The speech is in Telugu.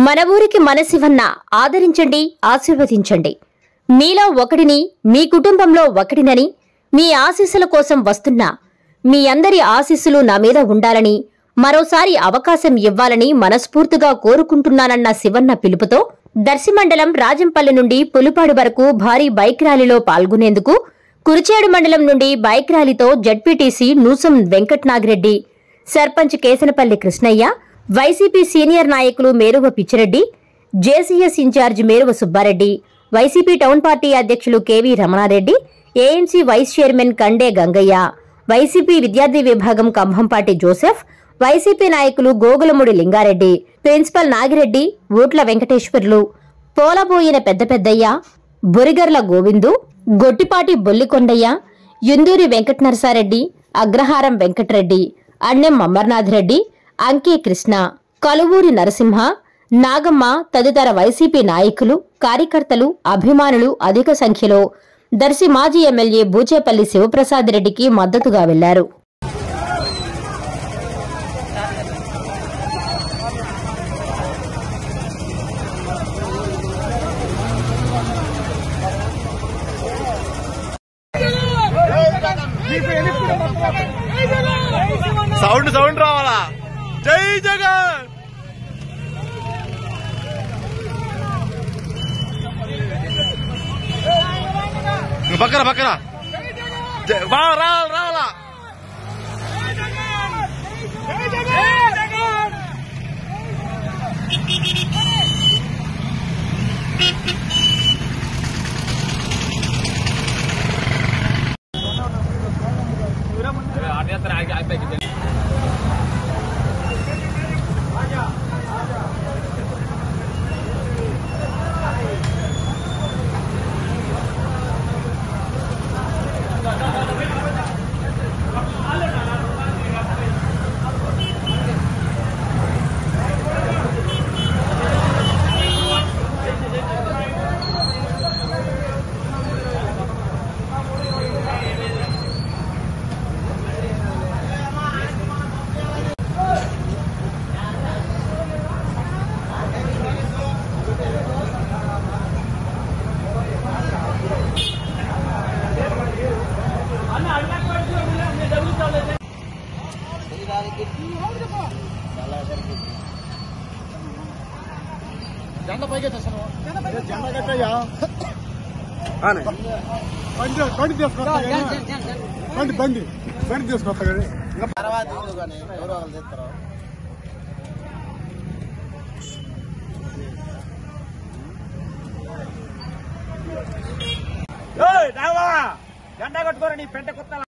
మన ఊరికి మన శివన్న ఆదరించండి ఆశీర్వదించండి మీలో ఒకడిని మీ కుటుంబంలో ఒకడినని మీ ఆశీస్సుల కోసం వస్తున్నా మీ అందరి ఆశీస్సులు నా మీద ఉండాలని మరోసారి అవకాశం ఇవ్వాలని మనస్ఫూర్తిగా కోరుకుంటున్నానన్న శివన్న పిలుపుతో దర్శిమండలం రాజంపల్లి నుండి పులిపాడు వరకు భారీ బైక్ ర్యాలీలో పాల్గొనేందుకు కురిచేడు మండలం నుండి బైక్ ర్యాలీతో ZPTC Noosam Venkat Nagireddy sarpanch Kesanapalli Krishnaiah YCP senior నాయకులు Meruva Pichireddy JCS incharge Meruva Subbareddy YCP town party అధ్యక్షులు KV Ramanareddy AMC vice chairman Kande Gangaiah YCP విద్యార్థి విభాగం కంభంపాటి జోసెఫ్ వైసీపీ నాయకులు గోగులముడి లింగారెడ్డి ప్రిన్సిపల్ నాగిరెడ్డి ఊట్ల వెంకటేశ్వర్లు పోలబోయిన పెద్ద పెద్దయ్య బొరిగర్ల గోవిందు గొట్టిపాటి బొల్లికొండయ్య యుందూరి వెంకట నరసారెడ్డి అగ్రహారం వెంకటరెడ్డి అన్నెం అమర్నాథ్ రెడ్డి అంకే కృష్ణ కలువూరి నరసింహ నాగమ్మ తదితర వైసీపీ నాయకులు కార్యకర్తలు అభిమానులు అధిక సంఖ్యలో దర్శి మాజీ ఎమ్మెల్యే బూచేపల్లి శివప్రసాద్ రెడ్డికి మద్దతుగా వెళ్లారు సౌండ్ సౌండ్ రావాలా జై జగన్ పక్కన పక్కన జై- వా, రావాలి రావాలా బండి బండి తీసుకొస్తా బండి బండి బండి తీసుకొస్తా కానీ తర్వాత ఇల్లు కానీ ఎవరో ఒకరు తెస్తారు జెండా కొట్టుకోరా నీ పెంట కొత్త